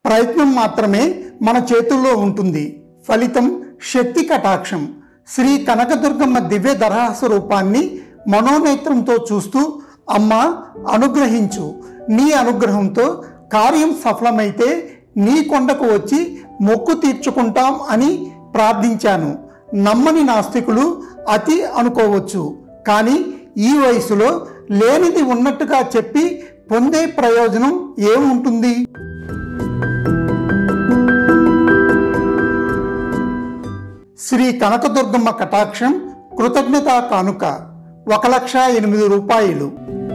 ప్రయత్నం మాత్రమే మన చేతుల్లో ఉంటుంది ఫలితం శక్తి కటాక్షం శ్రీ కనకదుర్గమ్మ దివ్య దరహాస రూపాన్ని మనోనేత్రంతో చూస్తూ అమ్మ అనుగ్రహించు నీ అనుగ్రహంతో కార్యం సఫలమైతే నీ కొండకు వచ్చి మొక్కు తీర్చుకుంటాం అని ప్రార్థించాను నమ్మని నాస్తికులు అతి అనుకోవచ్చు కానీ ఈ వయసులో లేనిది ఉన్నట్టుగా చెప్పి పొందే ప్రయోజనం ఏముంటుంది శ్రీ కనకదుర్గమ్మ కటాక్షం కృతజ్ఞతా కానుక ఒక లక్ష ఎనిమిది రూపాయలు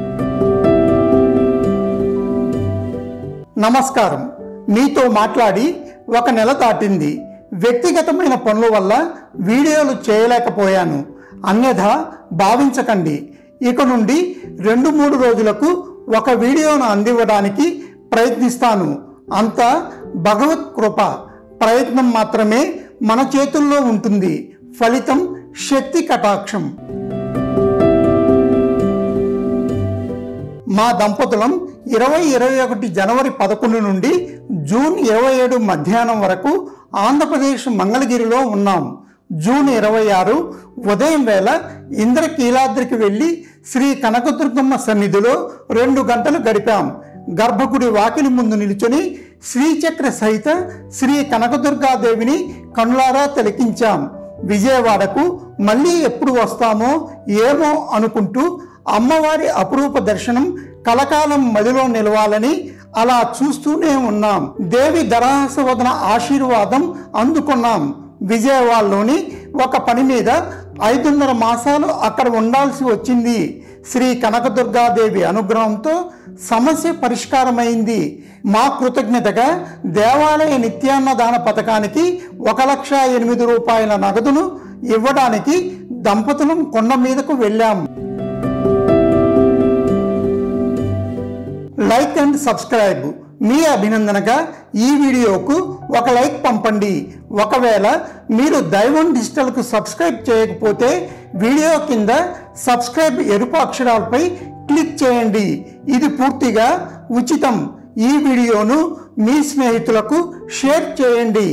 నమస్కారం మీతో మాట్లాడి ఒక నెల దాటింది వ్యక్తిగతమైన పనుల వల్ల వీడియోలు చేయలేకపోయాను అన్యథా భావించకండి ఇక నుండి రెండు మూడు రోజులకు ఒక వీడియోను అందివ్వడానికి ప్రయత్నిస్తాను అంతా భగవత్ కృప ప్రయత్నం మాత్రమే మన చేతుల్లో ఉంటుంది ఫలితం శక్తి కటాక్షం మా దంపతులం ఇరవై ఇరవై ఒకటి జనవరి పదకొండు నుండి జూన్ ఇరవై ఏడు మధ్యాహ్నం వరకు ఆంధ్రప్రదేశ్ మంగళగిరిలో ఉన్నాం జూన్ ఇరవై ఆరు ఉదయం వేళ ఇంద్రకీలాద్రికి వెళ్ళి శ్రీ కనకదుర్గమ్మ సన్నిధిలో రెండు గంటలు గడిపాం గర్భగుడి వాకిలి ముందు నిలుచుని శ్రీచక్ర సహిత శ్రీ కనకదుర్గాదేవిని కనులారా తిలకించాం విజయవాడకు మళ్ళీ ఎప్పుడు వస్తామో ఏమో అనుకుంటూ అమ్మవారి అపురూప దర్శనం కలకాలం మదిలో నిలవాలని అలా చూస్తూనే ఉన్నాం దేవి దరాసవదన ఆశీర్వాదం అందుకున్నాం విజయవాడలోని ఒక పని మీద ఐదున్నర మాసాలు అక్కడ ఉండాల్సి వచ్చింది శ్రీ కనకదుర్గాదేవి అనుగ్రహంతో సమస్య పరిష్కారమైంది మా కృతజ్ఞతగా దేవాలయ నిత్యాన్నదాన పథకానికి ఒక లక్ష ఎనిమిది రూపాయల నగదును ఇవ్వడానికి దంపతులం కొండ మీదకు వెళ్ళాం లైక్ అండ్ సబ్స్క్రైబ్ మీ అభినందనగా ఈ వీడియోకు ఒక లైక్ పంపండి ఒకవేళ మీరు దైవం డిజిటల్కు సబ్స్క్రైబ్ చేయకపోతే వీడియో కింద సబ్స్క్రైబ్ ఎరుపు అక్షరాలపై క్లిక్ చేయండి ఇది పూర్తిగా ఉచితం ఈ వీడియోను మీ స్నేహితులకు షేర్ చేయండి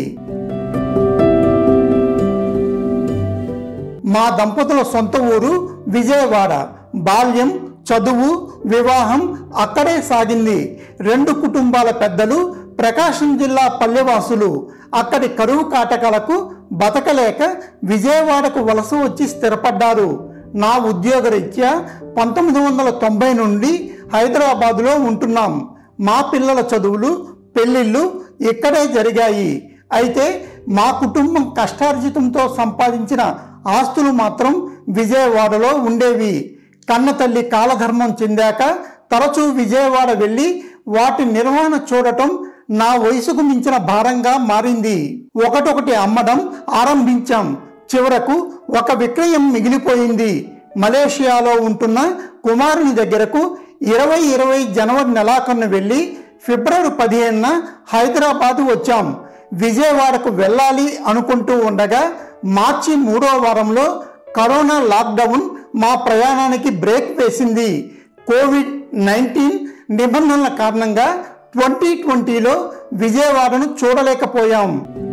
మా దంపతుల సొంత ఊరు విజయవాడ బాల్యం చదువు వివాహం అక్కడే సాగింది రెండు కుటుంబాల పెద్దలు ప్రకాశం జిల్లా పల్లెవాసులు అక్కడి కరువు కాటకాలకు బతకలేక విజయవాడకు వలస వచ్చి స్థిరపడ్డారు నా ఉద్యోగరీత్యా పంతొమ్మిది వందల తొంభై నుండి హైదరాబాదులో ఉంటున్నాం మా పిల్లల చదువులు పెళ్ళిళ్ళు ఇక్కడే జరిగాయి అయితే మా కుటుంబం కష్టార్జితంతో సంపాదించిన ఆస్తులు మాత్రం విజయవాడలో ఉండేవి కన్నతల్లి కాలధర్మం చెందాక తరచూ విజయవాడ వెళ్ళి వాటి నిర్వహణ చూడటం నా వయసుకు మించిన భారంగా మారింది ఒకటొకటి అమ్మడం ఆరంభించాం చివరకు ఒక విక్రయం మిగిలిపోయింది మలేషియాలో ఉంటున్న కుమారుని దగ్గరకు ఇరవై ఇరవై జనవరి నెలాఖరున వెళ్ళి ఫిబ్రవరి పదిహేనున హైదరాబాద్ వచ్చాం విజయవాడకు వెళ్ళాలి అనుకుంటూ ఉండగా మార్చి మూడో వారంలో కరోనా లాక్డౌన్ మా ప్రయాణానికి బ్రేక్ వేసింది కోవిడ్ నైన్టీన్ నిబంధనల కారణంగా ట్వంటీ ట్వంటీలో విజయవాడను చూడలేకపోయాం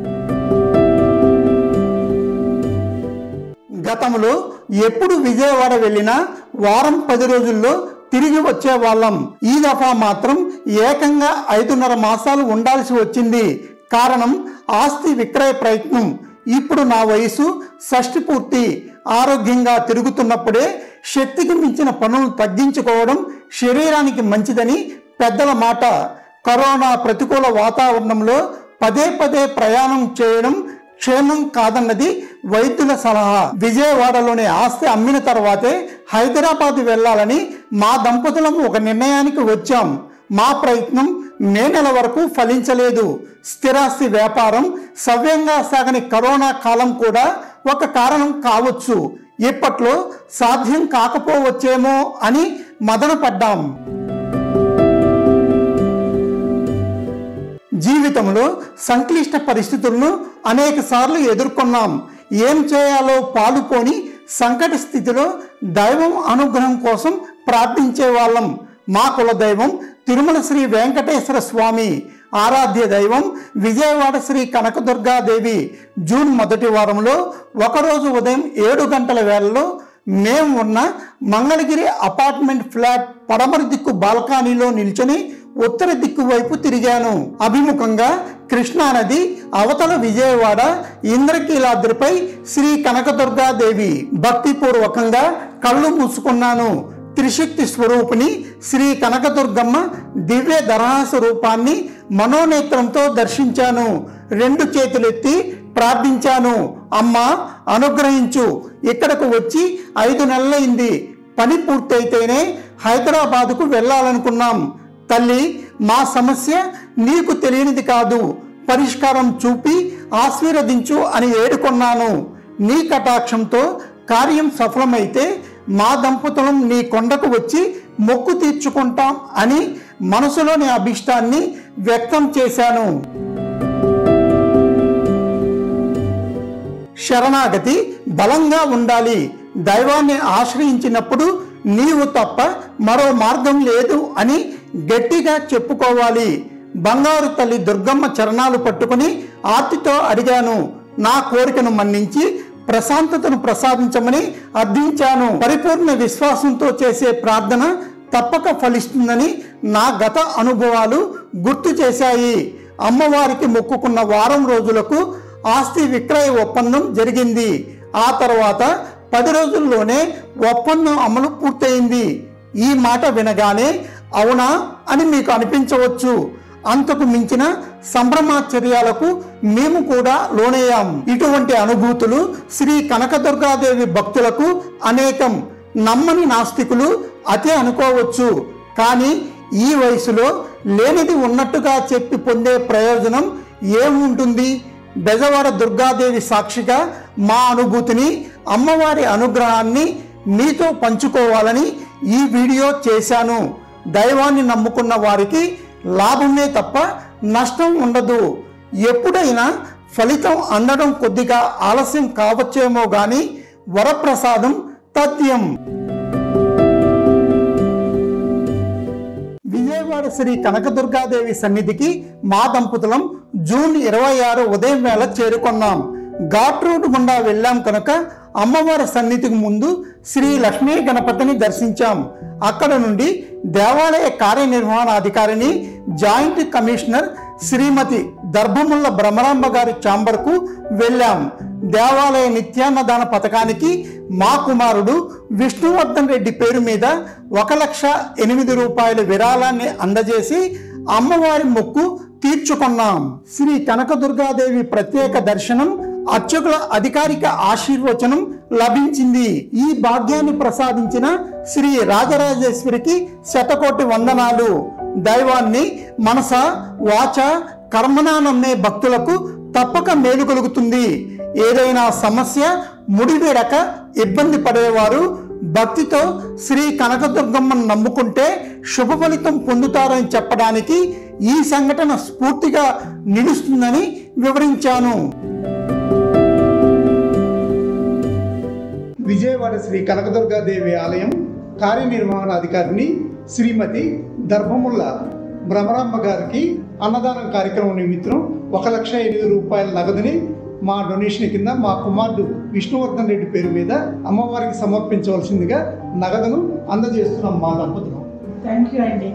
గతంలో ఎప్పుడు విజయవాడ వెళ్ళినా వారం పది రోజుల్లో తిరిగి వచ్చే వాళ్ళం ఈ దఫా మాత్రం ఏకంగా ఐదున్నర మాసాలు ఉండాల్సి వచ్చింది కారణం ఆస్తి విక్రయ ప్రయత్నం ఇప్పుడు నా వయసు షష్టి పూర్తి ఆరోగ్యంగా తిరుగుతున్నప్పుడే శక్తికి మించిన పనులు తగ్గించుకోవడం శరీరానికి మంచిదని పెద్దల మాట కరోనా ప్రతికూల వాతావరణంలో పదే పదే ప్రయాణం చేయడం క్షేమం కాదన్నది వైద్యుల సలహా విజయవాడలోని ఆస్తి అమ్మిన తర్వాతే హైదరాబాద్ వెళ్ళాలని మా దంపతులం ఒక నిర్ణయానికి వచ్చాం మా ప్రయత్నం మే నెల వరకు ఫలించలేదు స్థిరాస్తి వ్యాపారం సవ్యంగా సాగని కరోనా కాలం కూడా ఒక కారణం కావచ్చు ఇప్పట్లో సాధ్యం కాకపోవచ్చేమో అని మదనపడ్డాం జీవితంలో సంక్లిష్ట పరిస్థితులను అనేక సార్లు ఎదుర్కొన్నాం ఏం చేయాలో పాలుపోని సంకట స్థితిలో దైవం అనుగ్రహం కోసం ప్రార్థించే వాళ్ళం మా కుల దైవం తిరుమల శ్రీ వెంకటేశ్వర స్వామి ఆరాధ్య దైవం విజయవాడ శ్రీ కనకదుర్గాదేవి జూన్ మొదటి వారంలో ఒకరోజు ఉదయం ఏడు గంటల వేళలో మేము ఉన్న మంగళగిరి అపార్ట్మెంట్ ఫ్లాట్ పడమరి దిక్కు బాల్కనీలో నిల్చొని ఉత్తర దిక్కు వైపు తిరిగాను అభిముఖంగా కృష్ణానది అవతల విజయవాడ ఇంద్రకీలాద్రిపై శ్రీ కనకదుర్గాదేవి భక్తిపూర్వకంగా కళ్ళు మూసుకున్నాను త్రిశక్తి స్వరూపిణి శ్రీ కనకదుర్గమ్మ దివ్య దరహాస రూపాన్ని మనోనేత్రంతో దర్శించాను రెండు చేతులెత్తి ప్రార్థించాను అమ్మ అనుగ్రహించు ఇక్కడకు వచ్చి ఐదు నెలలైంది పని పూర్తయితేనే హైదరాబాదుకు వెళ్ళాలనుకున్నాం తల్లి మా సమస్య నీకు తెలియనిది కాదు పరిష్కారం చూపి ఆశీర్వదించు అని వేడుకొన్నాను నీ కటాక్షంతో కార్యం సఫలమైతే మా దంపతులం నీ కొండకు వచ్చి మొక్కు తీర్చుకుంటాం అని మనసులోని అభిష్టాన్ని వ్యక్తం చేశాను శరణాగతి బలంగా ఉండాలి దైవాన్ని ఆశ్రయించినప్పుడు నీవు తప్ప మరో మార్గం లేదు అని గట్టిగా చెప్పుకోవాలి బంగారు తల్లి దుర్గమ్మ చరణాలు పట్టుకుని ఆర్తితో అడిగాను నా కోరికను మన్నించి ప్రశాంతతను ప్రసాదించమని అర్థించాను పరిపూర్ణ విశ్వాసంతో చేసే ప్రార్థన తప్పక ఫలిస్తుందని నా గత అనుభవాలు గుర్తు చేశాయి అమ్మవారికి మొక్కుకున్న వారం రోజులకు ఆస్తి విక్రయ ఒప్పందం జరిగింది ఆ తర్వాత పది రోజుల్లోనే ఒప్పందం అమలు పూర్తయింది ఈ మాట వినగానే అవునా అని మీకు అనిపించవచ్చు అంతకు మించిన సంభ్రమాచర్యాలకు మేము కూడా లోనయ్యాం ఇటువంటి అనుభూతులు శ్రీ కనకదుర్గాదేవి భక్తులకు అనేకం నమ్మని నాస్తికులు అతే అనుకోవచ్చు కానీ ఈ వయసులో లేనిది ఉన్నట్టుగా చెప్పి పొందే ప్రయోజనం ఏముంటుంది బెజవాడ దుర్గాదేవి సాక్షిగా మా అనుభూతిని అమ్మవారి అనుగ్రహాన్ని మీతో పంచుకోవాలని ఈ వీడియో చేశాను దైవాన్ని నమ్ముకున్న వారికి లాభమే తప్ప నష్టం ఉండదు ఎప్పుడైనా ఫలితం అందడం కొద్దిగా ఆలస్యం కావచ్చేమో గాని వరప్రసాదం తథ్యం విజయవాడ శ్రీ కనకదుర్గాదేవి సన్నిధికి మా దంపతులం జూన్ ఇరవై ఆరు ఉదయం వేళ చేరుకున్నాం ఘాట్ రోడ్ గుండా వెళ్ళాం కనుక అమ్మవారి సన్నిధికి ముందు శ్రీ లక్ష్మీ గణపతిని దర్శించాం అక్కడ నుండి దేవాలయ కార్యనిర్వహణాధికారిని జాయింట్ కమిషనర్ శ్రీమతి దర్భముల్ల భ్రమరాంబ గారి ఛాంబర్కు వెళ్ళాం దేవాలయ నిత్యాన్నదాన పథకానికి మా కుమారుడు విష్ణువర్ధన్ రెడ్డి పేరు మీద ఒక లక్ష ఎనిమిది రూపాయల విరాళాన్ని అందజేసి అమ్మవారి మొక్కు తీర్చుకున్నాం శ్రీ కనకదుర్గాదేవి ప్రత్యేక దర్శనం అర్చకుల అధికారిక ఆశీర్వచనం లభించింది ఈ భాగ్యాన్ని ప్రసాదించిన శ్రీ రాజరాజేశ్వరికి శతకోటి వందనాలు దైవాన్ని మనస వాచ కర్మనా నమ్మే భక్తులకు తప్పక మేలు కలుగుతుంది ఏదైనా సమస్య ముడివేడక ఇబ్బంది పడేవారు భక్తితో శ్రీ కనకదుర్గమ్మను నమ్ముకుంటే శుభ ఫలితం పొందుతారని చెప్పడానికి ఈ సంఘటన స్ఫూర్తిగా నిలుస్తుందని వివరించాను విజయవాడ శ్రీ కనకదుర్గాదేవి ఆలయం కార్యనిర్వహణాధికారిని శ్రీమతి దర్భముల్ల భ్రమరాంబ గారికి అన్నదానం కార్యక్రమం నిమిత్తం ఒక లక్ష ఎనిమిది రూపాయల నగదుని మా డొనేషన్ కింద మా కుమారుడు విష్ణువర్ధన్ రెడ్డి పేరు మీద అమ్మవారికి సమర్పించవలసిందిగా నగదును అందజేస్తున్నాం మా దంపతులు థ్యాంక్ యూ అండి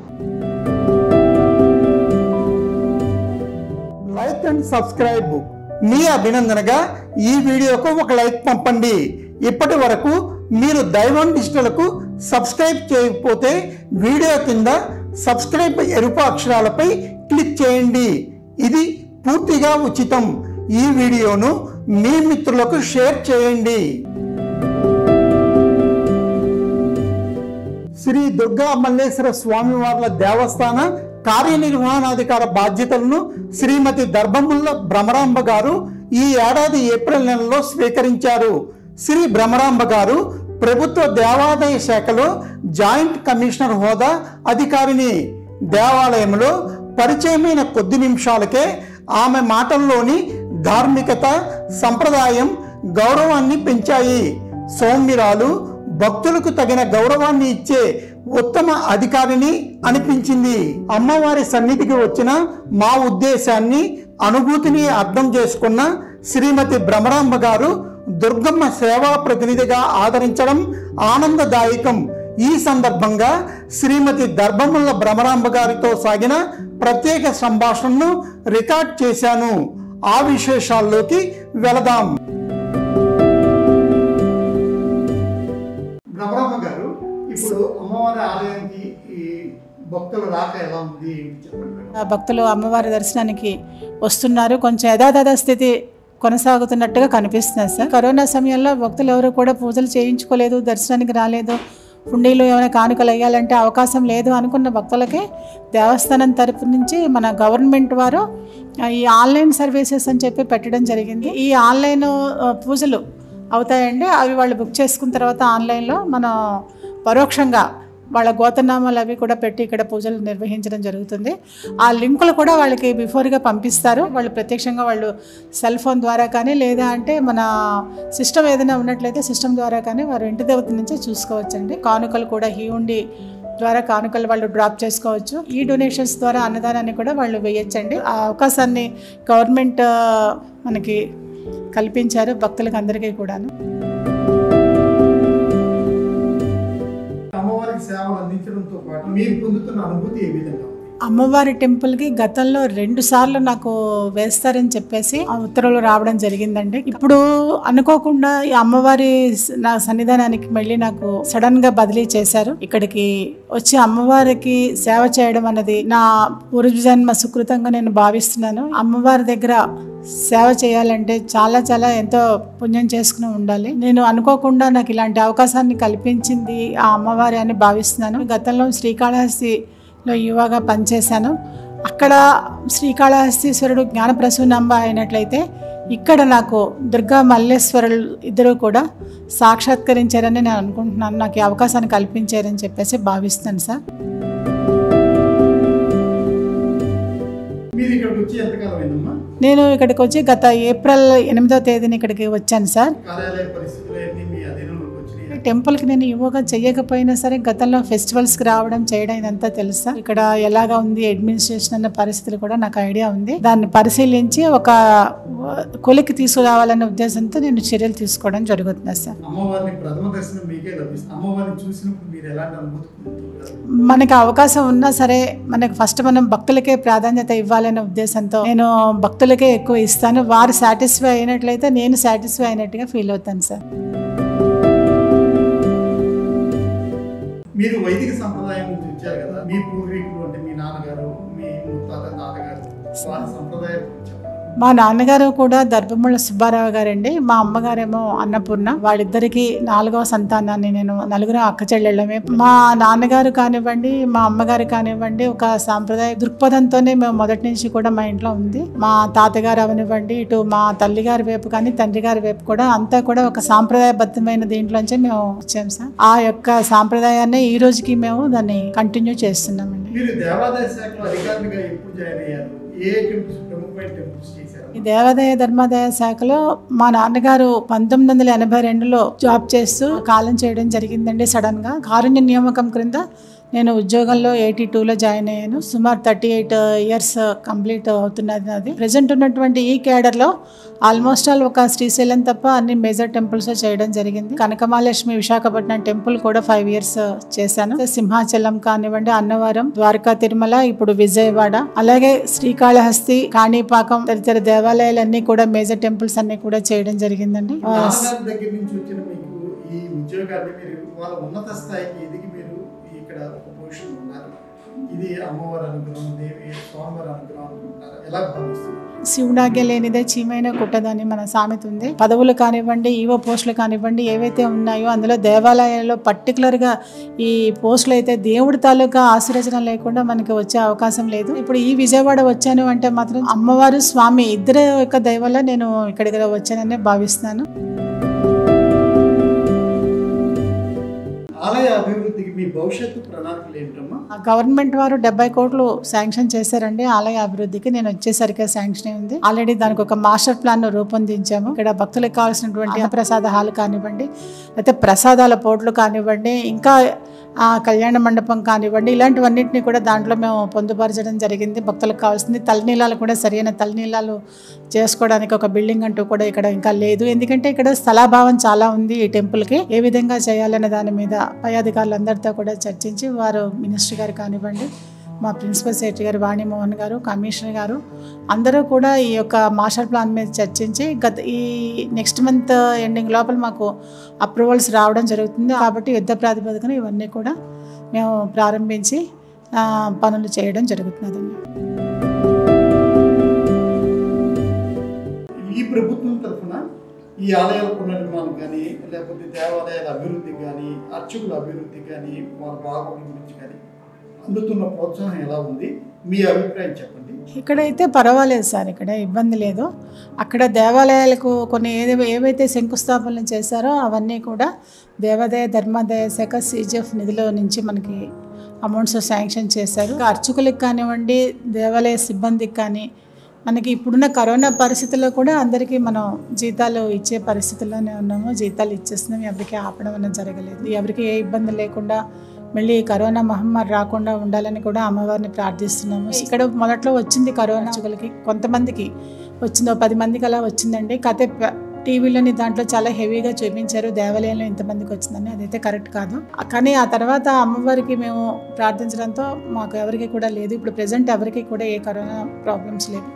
లైక్ అండ్ సబ్స్క్రైబ్ మీ అభినందనగా ఈ వీడియోకు ఒక లైక్ పంపండి ఇప్పటి వరకు మీరు దైవం డిజిటల్కు సబ్స్క్రైబ్ చేయకపోతే వీడియో కింద సబ్స్క్రైబ్ ఎరుపు అక్షరాలపై క్లిక్ చేయండి ఇది పూర్తిగా ఉచితం ఈ వీడియోను మీ మిత్రులకు షేర్ చేయండి శ్రీ దుర్గా మల్లేశ్వర స్వామివార్ల దేవస్థాన కార్యనిర్వహణాధికార బాధ్యతలను శ్రీమతి దర్భముల్ల భ్రమరాంబ గారు ఈ ఏడాది ఏప్రిల్ నెలలో స్వీకరించారు శ్రీ భ్రమరాంబ గారు ప్రభుత్వ దేవాదాయ శాఖలో జాయింట్ కమిషనర్ హోదా అధికారిని దేవాలయంలో పరిచయమైన కొద్ది నిమిషాలకే ఆమె మాటల్లోని ధార్మికత సంప్రదాయం గౌరవాన్ని పెంచాయి సౌమ్యురాలు భక్తులకు తగిన గౌరవాన్ని ఇచ్చే ఉత్తమ అధికారిని అనిపించింది అమ్మవారి సన్నిధికి వచ్చిన మా ఉద్దేశాన్ని అనుభూతిని అర్థం చేసుకున్న శ్రీమతి భ్రమరాంబ గారు దుర్గమ్మ సేవా ప్రతినిధిగా ఆదరించడం ఆనందదాయకం ఈ సందర్భంగా శ్రీమతి దర్భముల భ్రమరాంబ గారితో సాగిన ప్రత్యేక సంభాషణను రికార్డ్ చేశాను ఆ విశేషాల్లోకి వెళదాం భ్రమరాంబ గారు ఇప్పుడు అమ్మవారి ఆలయానికి ఈ భక్తుల రాక ఎలా ఉంది ఏంటి చెప్పండి ఆ భక్తులు అమ్మవారి దర్శనానికి వస్తున్నారు కొంచెం యథాతథ స్థితి కొనసాగుతున్నట్టుగా కనిపిస్తుంది సార్ కరోనా సమయంలో భక్తులు ఎవరు కూడా పూజలు చేయించుకోలేదు దర్శనానికి రాలేదు హుండీలు ఏమైనా కానుకలు వేయాలంటే అవకాశం లేదు అనుకున్న భక్తులకి దేవస్థానం తరపు నుంచి మన గవర్నమెంట్ వారు ఆ, ఈ ఆన్లైన్ సర్వీసెస్ అని చెప్పి పెట్టడం జరిగింది ఈ ఆన్లైన్ ఆ, పూజలు అవుతాయండి అవి వాళ్ళు బుక్ చేసుకున్న తర్వాత ఆన్లైన్లో మనం పరోక్షంగా వాళ్ళ గోతనామాలు అవి కూడా పెట్టి ఇక్కడ పూజలు నిర్వహించడం జరుగుతుంది ఆ లింకులు కూడా వాళ్ళకి బిఫోర్గా పంపిస్తారు వాళ్ళు ప్రత్యక్షంగా వాళ్ళు సెల్ ఫోన్ ద్వారా కానీ లేదా అంటే మన సిస్టమ్ ఏదైనా ఉన్నట్లయితే సిస్టమ్ ద్వారా కానీ వారు ఇంటి దేవత నుంచే చూసుకోవచ్చండి కానుకలు కూడా హీవుండి ద్వారా కానుకలు వాళ్ళు డ్రాప్ చేసుకోవచ్చు ఈ డొనేషన్స్ ద్వారా అన్నదానాన్ని కూడా వాళ్ళు వేయొచ్చండి ఆ అవకాశాన్ని గవర్నమెంట్ ఆ, మనకి కల్పించారు భక్తులకు అందరికీ కూడాను అమ్మవారికి సేవలు అందించడంతో పాటు మీరు పొందుతున్న అనుభూతి ఏ విధంగా ఉంది అమ్మవారి టెంపుల్కి గతంలో రెండు సార్లు నాకు వేస్తారని చెప్పేసి ఆ ఉత్తర్వులు రావడం జరిగిందండి ఇప్పుడు అనుకోకుండా ఈ అమ్మవారి స- నా సన్నిధానానికి మళ్ళీ నాకు సడన్ గా బదిలీ చేశారు ఇక్కడికి వచ్చి అమ్మవారికి సేవ చేయడం అన్నది నా పూర్వజన్మ సుకృతంగా నేను భావిస్తున్నాను అమ్మవారి దగ్గర సేవ చేయాలంటే చాలా చాలా ఎంతో పుణ్యం చేసుకుని ఉండాలి నేను అనుకోకుండా నాకు ఇలాంటి అవకాశాన్ని కల్పించింది ఆ అమ్మవారి అని భావిస్తున్నాను గతంలో శ్రీకాళహస్తిలో యువగా పనిచేశాను అక్కడ శ్రీకాళహస్తీశ్వరుడు జ్ఞానప్రసూనంబ అయినట్లయితే ఇక్కడ నాకు దుర్గా మల్లేశ్వరులు ఇద్దరు కూడా సాక్షాత్కరించారని నేను అనుకుంటున్నాను నాకు ఈ అవకాశాన్ని కల్పించారని చెప్పేసి భావిస్తున్నాను సార్ మీరు ఇక్కడికి వచ్చి ఎంతకాలం అయిందమ్మా నేను ఇక్కడికి వచ్చి గత ఏప్రిల్ ఎనిమిదో తేదీన ఇక్కడికి వచ్చాను సార్ కార్యాలయ పరిస్థితులు అన్ని మీ అధీనంలోకి వచ్చినాయి టెంపుల్కి నేను యువగా చేయకపోయినా సరే గతంలో ఫెస్టివల్స్కి రావడం చేయడం ఇదంతా తెలుసా ఇక్కడ ఎలాగా ఉంది అడ్మినిస్ట్రేషన్ అన్న పరిస్థితులు కూడా నాకు ఐడియా ఉంది దాన్ని పరిశీలించి ఒక కొలికి తీసుకురావాలనే ఉద్దేశంతో నేను చర్యలు తీసుకోవడం జరుగుతుంది సార్ అమ్మవారిని ప్రథమ దర్శనం మీకే లభిస్తుంది అమ్మవారిని చూసినప్పుడు మీరు ఎలాంటి అనుభూతి పొందుతుంటారు మనకి అవకాశం ఉన్నా సరే మనకి ఫస్ట్ మనం భక్తులకే ప్రాధాన్యత ఇవ్వాలనే ఉద్దేశంతో నేను భక్తులకే ఎక్కువ ఇస్తాను వారు సాటిస్ఫై అయినట్లయితే నేను సాటిస్ఫై అయినట్టుగా ఫీల్ అవుతాను సార్ మీరు వైదిక సంప్రదాయం నుంచి వచ్చారు కదా మీ పూర్వీకులు అంటే మీ నాన్నగారు మీ ముత్తాత తాతగారు వారి సంప్రదాయం గురించి చెప్పండి. మా నాన్నగారు కూడా దర్భముళ్ళ సుబ్బారావు గారండి మా అమ్మగారేమో అన్నపూర్ణ వాళ్ళిద్దరికి నాలుగవ సంతానాన్ని నేను నలుగురు అక్క చెల్లెళ్ళమే మా నాన్నగారు కానివ్వండి మా అమ్మగారు కానివ్వండి ఒక సాంప్రదాయ దృక్పథంతోనే మేము మొదటి నుంచి కూడా మా ఇంట్లో ఉంది మా తాతగారు అవనివ్వండి ఇటు మా తల్లిగారి వైపు కానీ తండ్రి గారి వైపు కూడా అంతా కూడా ఒక సాంప్రదాయబద్ధమైన దీంట్లోంచే మేము వచ్చాం సార్ ఆ యొక్క సాంప్రదాయాన్ని ఈ రోజుకి మేము దాన్ని కంటిన్యూ చేస్తున్నామండి మీరు దేవాదాయ శాఖలో అధికారిగా ఎప్పుడు జాయిన్ అయ్యారు ఏ టెంపుల్స్ ప్రముఖమైన టెంపుల్స్ చేశారు ఈ దేవాదాయ ధర్మాదాయ శాఖలో మా నాన్నగారు పంతొమ్మిది వందల ఎనభై రెండులో జాబ్ చేస్తూ కాలం చేయడం జరిగిందండి సడన్ గా కారుణ్య నియామకం క్రింద నేను ఉద్యోగంలో ఎయిటీ టూలో జాయిన్ అయ్యాను సుమారు థర్టీ ఎయిట్ ఇయర్స్ కంప్లీట్ అవుతున్నది నాది ప్రజెంట్ ఉన్నటువంటి ఈ కేడర్లో ఆల్మోస్ట్ ఆల్ ఒక శ్రీశైలం తప్ప అన్ని మేజర్ టెంపుల్స్ చేయడం జరిగింది కనకమహాలక్ష్మి విశాఖపట్నం టెంపుల్ కూడా ఫైవ్ ఇయర్స్ చేశాను సింహాచలం కానివ్వండి అన్నవరం ద్వారకా తిరుమల ఇప్పుడు విజయవాడ అలాగే శ్రీకాళహస్తి కాణిపాకం తదితర దేవాలయాలన్నీ కూడా మేజర్ టెంపుల్స్ అన్ని కూడా చేయడం జరిగిందండి ఆ, నాన్నగారి దగ్గర నుంచి వచ్చిన మీకు ఈ ఉద్యోగాన్ని మీరు వాళ్ళ ఉన్నత స్థాయికి ఎదిగి మీరు ఇక్కడ ఒక పొజిషన్ ఉన్నారు ఇది అమ్మవారి అనుగ్రహం దేవి స్వామివారి అనుగ్రహం అనుకుంటున్నారు ఎలా భావిస్తున్నారు శివుడాజ్ఞ లేనిదే చీమైన కుట్టదని మన సామెత ఉంది పదవులు కానివ్వండి ఈవో పోస్టులు కానివ్వండి ఏవైతే ఉన్నాయో అందులో దేవాలయాల్లో పర్టికులర్గా ఈ పోస్టులు అయితే దేవుడి తాలూకా ఆశీర్వచనం లేకుండా మనకి వచ్చే అవకాశం లేదు ఇప్పుడు ఈ విజయవాడ వచ్చాను అంటే మాత్రం అమ్మవారు స్వామి ఇద్దరు యొక్క దయ వల్ల నేను ఇక్కడికి వచ్చానని భావిస్తున్నాను ఆలయ అభివృద్ధికి మీ భవిష్యత్తు ప్రణాళికలు ఏంటమ్మా ఆ గవర్నమెంట్ వారు డెబ్బై కోట్లు శాంక్షన్ చేశారండి ఆలయ అభివృద్ధికి నేను వచ్చేసరికి శాంక్షన్ ఉంది ఆల్రెడీ దానికి ఒక మాస్టర్ ప్లాన్ రూపొందించాము ఇక్కడ భక్తులకు కావాల్సినటువంటి ప్రసాద హాల్ కానివ్వండి లేకపోతే ప్రసాదాల పోట్లు కానివ్వండి ఇంకా ఆ కళ్యాణ మండపం కానివ్వండి ఇలాంటివన్నింటినీ కూడా దాంట్లో మేము పొందుపరచడం జరిగింది భక్తులకు కావాల్సింది తలనీలాలు కూడా సరైన తలనీలాలు చేసుకోవడానికి ఒక బిల్డింగ్ అంటూ కూడా ఇక్కడ ఇంకా లేదు ఎందుకంటే ఇక్కడ స్థలాభావం చాలా ఉంది ఈ టెంపుల్కి ఏ విధంగా చేయాలనే దాని మీద పై అధికారులందరితో కూడా చర్చించి వారు మినిస్టర్ గారు కానివ్వండి మా ప్రిన్సిపల్ సెక్రటరీ గారు వాణిమోహన్ గారు కమిషనర్ గారు అందరూ కూడా ఈ యొక్క మాస్టర్ ప్లాన్ మీద చర్చించి గత ఈ నెక్స్ట్ మంత్ ఎండింగ్ లోపల మాకు అప్రూవల్స్ రావడం జరుగుతుంది కాబట్టి యుద్ధ ప్రాతిపదికన ఇవన్నీ కూడా మేము ప్రారంభించి ఆ, పనులు చేయడం జరుగుతున్నదండి ఈ ప్రభుత్వం తరఫున ఈ ఆలయాల పునర్నిర్మాణం కానీ లేకపోతే దేవాలయాల అభివృద్ధి కానీ అర్చకుల అభివృద్ధి కానీ వారి బాగోగుల గురించి కానీ అందుతున్న ప్రోత్సాహం ఎలా ఉంది మీ అభిప్రాయం చెప్పండి ఇక్కడైతే పర్వాలేదు సార్ ఇక్కడ ఇబ్బంది లేదు అక్కడ దేవాలయాలకు కొన్ని ఏది ఏవైతే శంకుస్థాపనలు చేశారో అవన్నీ కూడా దేవాదాయ ధర్మాదాయ శాఖ సీజీఎఫ్ నిధిలో నుంచి మనకి అమౌంట్స్ శాంక్షన్ చేశారు ఇంకా అర్చకులకు కానివ్వండి దేవాలయ సిబ్బందికి కానీ మనకి ఇప్పుడున్న కరోనా పరిస్థితుల్లో కూడా అందరికీ మనం జీతాలు ఇచ్చే పరిస్థితుల్లోనే ఉన్నాము జీతాలు ఇచ్చేస్తున్నాం ఎవరికి ఆపడం అనేది జరగలేదు ఎవరికి ఏ ఇబ్బంది లేకుండా మళ్ళీ ఈ కరోనా మహమ్మారి రాకుండా ఉండాలని కూడా అమ్మవారిని ప్రార్థిస్తున్నాము ఇక్కడ మొదట్లో వచ్చింది కరోనా చుగలకి కొంతమందికి వచ్చింది ఓ పది మందికి అలా వచ్చిందండి కథ టీవీలోని దాంట్లో చాలా హెవీగా చూపించారు దేవాలయంలో ఇంతమందికి వచ్చిందని అదైతే కరెక్ట్ కాదు కానీ ఆ తర్వాత అమ్మవారికి మేము ప్రార్థించడంతో మాకు ఎవరికి కూడా లేదు ఇప్పుడు ప్రజెంట్ ఎవరికి కూడా ఏ కరోనా ప్రాబ్లమ్స్ లేదు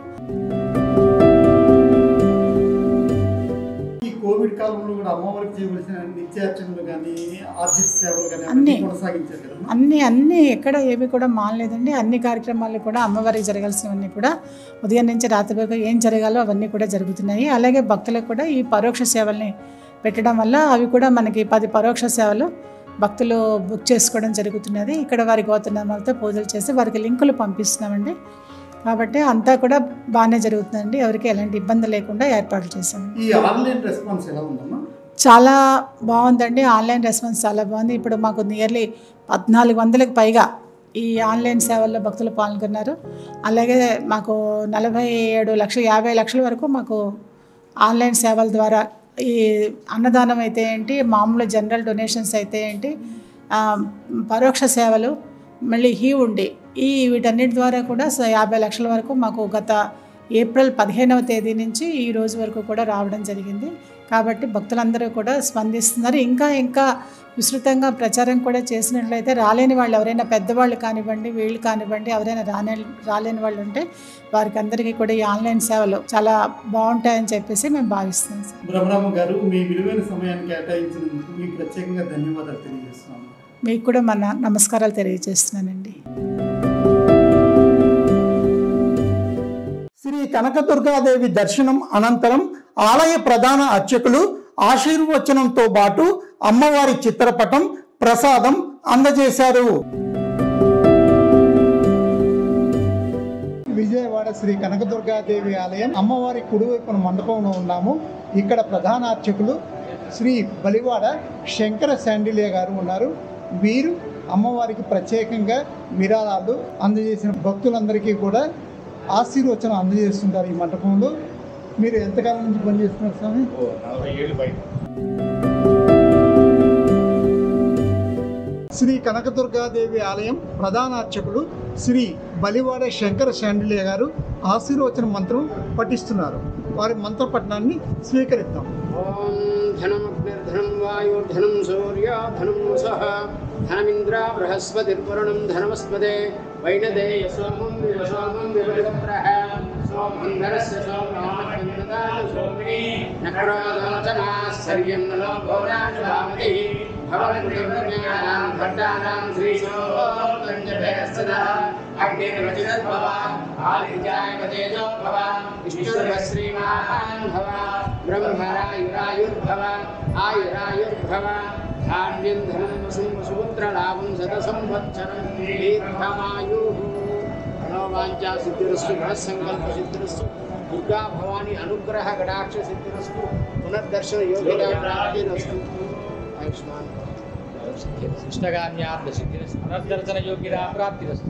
ఈ కోవిడ్ కాలంలో కూడా అమ్మవారికి చేయవలసిన నిత్యార్చనలు కానీ ఆర్థిక సేవలు కానీ అన్నీ. అవన్నీ కొనసాగించారు కదమ్మా అన్ని అన్ని ఎక్కడ ఏవి కూడా మానలేదండి అన్ని కార్యక్రమాలు కూడా అమ్మవారికి జరగాల్సినవన్నీ కూడా ఉదయం నుంచి రాత్రి వరకు ఏం జరగాలో అవన్నీ కూడా జరుగుతున్నాయి అలాగే భక్తులకు కూడా ఈ పరోక్ష సేవల్ని పెట్టడం వల్ల అవి కూడా మనకి పది పరోక్ష సేవలు భక్తులు బుక్ చేసుకోవడం జరుగుతున్నది ఇక్కడ వారి గోతనామాలతో పూజలు చేసి వారికి లింకులు పంపిస్తున్నామండి కాబట్టి అంతా కూడా బాగానే జరుగుతుందండి ఎవరికి ఎలాంటి ఇబ్బంది లేకుండా ఏర్పాట్లు చేశాము ఈ ఆన్లైన్ రెస్పాన్స్ ఎలా ఉందమ్మా చాలా బాగుందండి ఆన్లైన్ రెస్పాన్స్ చాలా బాగుంది ఇప్పుడు మాకు నియర్లీ పద్నాలుగు వందలకు పైగా ఈ ఆన్లైన్ సేవల్లో భక్తులు పాల్గొన్నారు అలాగే మాకు నలభై ఏడు లక్షల యాభై లక్షల వరకు మాకు ఆన్లైన్ సేవల ద్వారా ఈ అన్నదానం అయితే ఏంటి మామూలు జనరల్ డొనేషన్స్ అయితే ఏంటి ఆ, పరోక్ష సేవలు మళ్ళీ హీ ఉండి ఈ వీటన్నిటి ద్వారా కూడా స- యాభై లక్షల వరకు మాకు గత ఏప్రిల్ పదిహేనవ తేదీ నుంచి ఈ రోజు వరకు కూడా రావడం జరిగింది కాబట్టి భక్తులందరూ కూడా స్పందిస్తున్నారు ఇంకా ఇంకా విస్తృతంగా ప్రచారం కూడా చేసినట్లయితే రాలేని వాళ్ళు ఎవరైనా పెద్దవాళ్ళు కానివ్వండి వీళ్ళు కానివ్వండి ఎవరైనా రానే రాలేని వాళ్ళు ఉంటే వారికి అందరికీ కూడా ఈ ఆన్లైన్ సేవలు చాలా బాగుంటాయని చెప్పేసి మేము భావిస్తున్నాం సార్ బ్రహ్మరామ గారు మీ విలువైన సమయాన్ని కేటాయించినందుకు మీకు ప్రత్యేకంగా ధన్యవాదాలు తెలియజేస్తున్నాను మీకు కూడా మన నమస్కారాలు తెలియజేస్తున్నానండి శ్రీ కనకదుర్గాదేవి దర్శనం అనంతరం ఆలయ ప్రధాన అర్చకులు ఆశీర్వచనంతో పాటు అమ్మవారి చిత్రపటం ప్రసాదం అందజేశారు విజయవాడ శ్రీ కనకదుర్గాదేవి ఆలయం అమ్మవారి కుడివైపున మండపంలో ఉన్నాము ఇక్కడ ప్రధాన అర్చకులు శ్రీ బలివాడ శంకర శాండిలియ గారు ఉన్నారు వీరు అమ్మవారికి ప్రత్యేకంగా విరాళాలు అందజేసిన భక్తులందరికీ కూడా ఆశీర్వచనం అందజేస్తుంటారు ఈ మండపంలో మీరు ఎంతకాలం నుంచి పనిచేస్తున్నారు స్వామి నలభై ఏళ్ళు బయట శ్రీ కనకదుర్గాదేవి ఆలయం ప్రధాన అర్చకులు శ్రీ బలివాడ శంకర శాండిలియ గారు ఆశీర్వచన మంత్రం పఠిస్తున్నారు వారి మంత్రపఠనాన్ని స్వీకరిద్దాం ॐ धनमग्निर्धनं वायुर्धनं सूर्योधनं सह धनमिन्द्र बृहस्पतिर्वरुणं धनमस्पदे वैनदेय सोमं विवसोमं विवृतप्रः सोमं धनस्य सोमनामचन्द्रदान सोमिनी नक्रोदोचनाश्चर्यं नलो भोराजुभामतिः भवन्निर्मज्ञानां भट्टानां श्रीशोपञ्चभयस्तदा अग्निर्वचिरद्भव आदित्याय तेजो भव विष्णुर्व श्रीमान् भव ब्रह्मरायुरायुर्भव आयुरायुर्भव धान्यं धनं वसुं वसुपुत्रलाभं शतसंवत्सरं दीर्घमायुः मनोवाञ्छा सिद्धिरस्तु मनस्सङ्कल्प सिद्धिरस्तु दुर्गा भवानी अनुग्रह कटाक्ष सिद्धिरस्तु पुनर्दर्शन योग्यता प्राप्तिरस्तु आयुष्मान ఇష్టగామ్యార్థ సిద్ధిరస్తు పునర్దర్శన యోగ్యత ప్రాప్తిరస్తు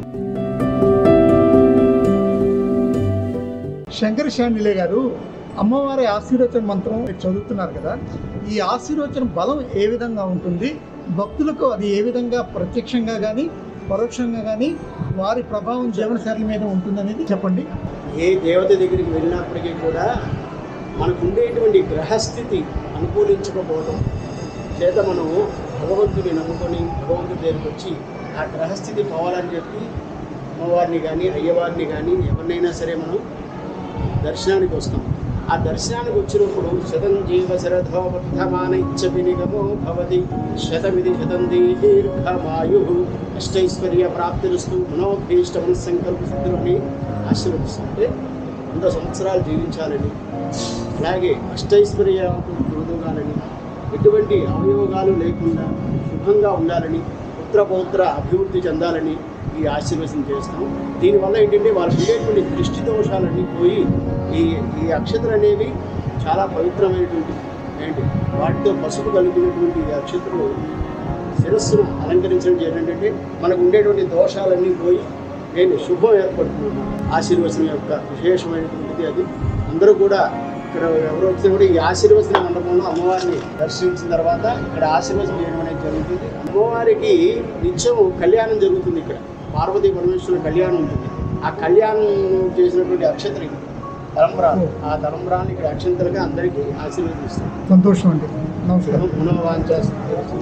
శంకర శాండిలే గారు అమ్మవారి ఆశీర్వచన మంత్రం మీరు చదువుతున్నారు కదా ఈ ఆశీర్వచన బలం ఏ విధంగా ఉంటుంది భక్తులకు అది ఏ విధంగా ప్రత్యక్షంగా కానీ పరోక్షంగా కానీ వారి ప్రభావం జీవనశైలి మీద ఉంటుందనేది చెప్పండి ఏ దేవత దగ్గరికి వెళ్ళినప్పటికీ కూడా మనకు ఉండేటువంటి గ్రహస్థితి అనుకూలించకపోవడం చేత మనము భగవంతుని నమ్ముకొని భగవంతుడి దగ్గరికి వచ్చి ఆ గ్రహస్థితి పోవాలని చెప్పి అమ్మవారిని కానీ అయ్యవారిని కానీ ఎవరినైనా సరే మనం దర్శనానికి వస్తాం ఆ దర్శనానికి వచ్చినప్పుడు శతం జీవ శరథో వర్ధమాన ఇచ్చపి నిగమో భవతి శతమిది శతం దీర్ఘమాయు అష్టైశ్వర్య ప్రాప్తిరుస్తూ మనోభీష్ట మనస్సంకల్ప సిద్ధులని ఆశీర్వదిస్తుంటే వంద సంవత్సరాలు జీవించాలని అలాగే అష్టైశ్వర్యాలకు తొలగాలని ఎటువంటి అవయోగాలు లేకుండా శుభంగా ఉండాలని పుత్రపౌత్ర అభివృద్ధి చెందాలని ఈ ఆశీర్వచనం చేస్తాం దీనివల్ల ఏంటంటే వాళ్ళకి ఉండేటువంటి దృష్టి దోషాలన్నీ పోయి ఈ ఈ అక్షతలు అనేవి చాలా పవిత్రమైనటువంటి ఏంటి వాటితో పసుపు కలిగినటువంటి ఈ అక్షతలు శిరస్సును అలంకరించడం ఏంటంటే మనకు ఉండేటువంటి దోషాలన్నీ పోయి నేను శుభం ఏర్పడుతుంది ఆశీర్వచనం యొక్క విశేషమైనటువంటిది అది అందరూ కూడా ఇక్కడ ఎవరు వచ్చినా కూడా ఈ ఆశీర్వచన మండపంలో అమ్మవారిని దర్శించిన తర్వాత ఇక్కడ ఆశీర్వచనం చేయడం అనేది జరుగుతుంది అమ్మవారికి నిత్యం కళ్యాణం జరుగుతుంది ఇక్కడ పార్వతీ పరమేశ్వరుల కళ్యాణం ఉంటుంది ఆ కళ్యాణం చేసినటువంటి అక్షతలు ఇవి. తలంబ్రాలు ఆ తలంబ్రాలు ఇక్కడ అక్షంతలుగా అందరికీ ఆశీర్వదిస్తాం సంతోషం అండి నమస్కారం మనోవాంఛ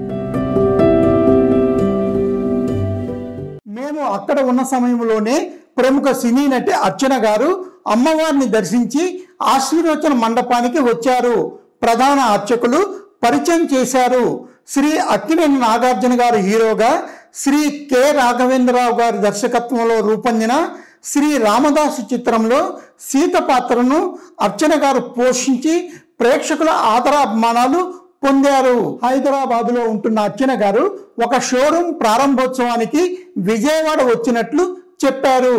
మేము అక్కడ ఉన్న సమయంలోనే ప్రముఖ సినీ నటి అర్చన గారు అమ్మవారిని దర్శించి ఆశీర్వచన మండపానికి వచ్చారు ప్రధాన అర్చకులు పరిచయం చేశారు శ్రీ అక్కినేని నాగార్జున గారు హీరోగా శ్రీ కె రాఘవేంద్రరావు గారి దర్శకత్వంలో రూపొందిన శ్రీ రామదాసు చిత్రంలో సీత పాత్రను అర్చన గారు పోషించి ప్రేక్షకుల ఆదరాభిమానాలు పొందారు హైదరాబాద్ లో ఉంటున్న అర్చన గారు ఒక షోరూమ్ ప్రారంభోత్సవానికి విజయవాడ వచ్చినట్లు చెప్పారు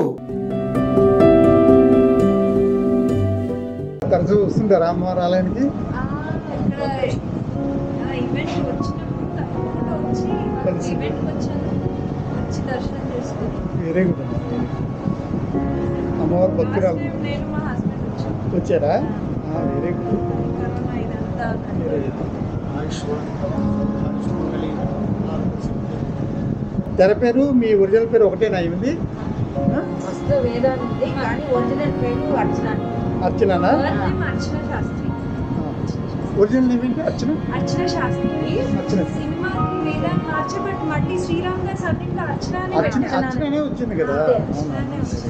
తరచూ వస్తుంటారా అమ్మవారి ఆలయానికి ఆ, ఇక్కడ ఆ, ఈవెంట్ వచ్చినప్పుడు తప్పకుండా వచ్చి కలిసి. ఈవెంట్ వచ్చాను వచ్చి దర్శనం చేసుకుని వెరీ గుడ్ అమ్మవారి భక్తురాలు లాస్ట్ టైం నేను మా హస్బెండ్ వచ్చాను వచ్చారా వెరీ గుడ్ కరోనా ఇదంతా ఆయుష్మాన్ ఆయుష్మాన్ కలిగి తెర పేరు మీ ఒరిజినల్ పేరు ఒకటేనా అయింది ఫస్ట్ వేదాంతి ఉంది కానీ ఒరిజినల్ పేరు అర్చన అర్చననా name Archana Sastri original name ఏంటి అర్చన అర్చన శాస్త్రి అర్చన. సినిమాకి వేదాంతి మార్చే బట్ మళ్ళీ శ్రీరామ్ గారి సబ్జెక్ట్ అర్చన అనే అర్చన పెట్టాను అర్చననే వచ్చింది కదా అదే, అవునా. అర్చననే వచ్చింది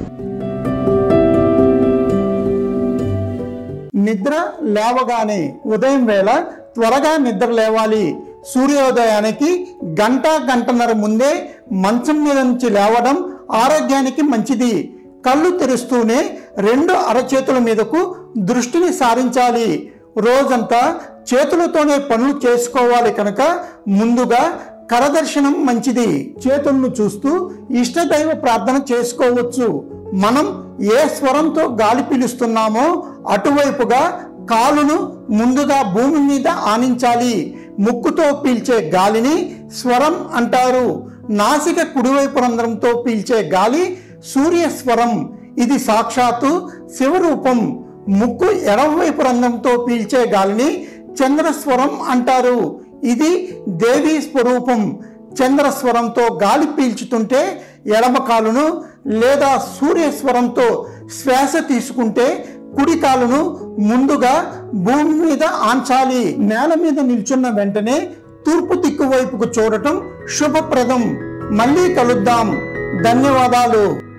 నిద్ర లేవగానే ఉదయం వేళ త్వరగా నిద్ర లేవాలి సూర్యోదయానికి గంట గంటన్నర ముందే మంచం మీద నుంచి లేవడం ఆరోగ్యానికి మంచిది కళ్ళు తెరుస్తూనే రెండు అరచేతుల మీదకు దృష్టిని సారించాలి రోజంతా చేతులతోనే పనులు చేసుకోవాలి కనుక ముందుగా కరదర్శనం మంచిది చేతులను చూస్తూ ఇష్టదైవ ప్రార్థన చేసుకోవచ్చు మనం ఏ స్వరంతో గాలి పీలుస్తున్నామో అటువైపుగా కాలును ముందుగా భూమి మీద ఆనించాలి ముక్కుతో పీల్చే గాలిని స్వరం అంటారు నాసిక కుడివైపు రంధ్రంతో పీల్చే గాలి సూర్య స్వరం ఇది సాక్షాత్తు శివరూపం ముక్కు ఎడమవైపు రంధ్రంతో పీల్చే గాలిని చంద్రస్వరం అంటారు ఇది దేవీ స్వరూపం చంద్రస్వరంతో గాలి పీల్చుతుంటే ఎడమ కాలును లేదా సూర్యస్వరంతో శ్వాస తీసుకుంటే కుడి కాలును ముందుగా భూమి మీద ఆంచాలి నేల మీద నిల్చున్న వెంటనే తూర్పు దిక్కు వైపుకు చూడటం శుభప్రదం మళ్ళీ కలుద్దాం ధన్యవాదాలు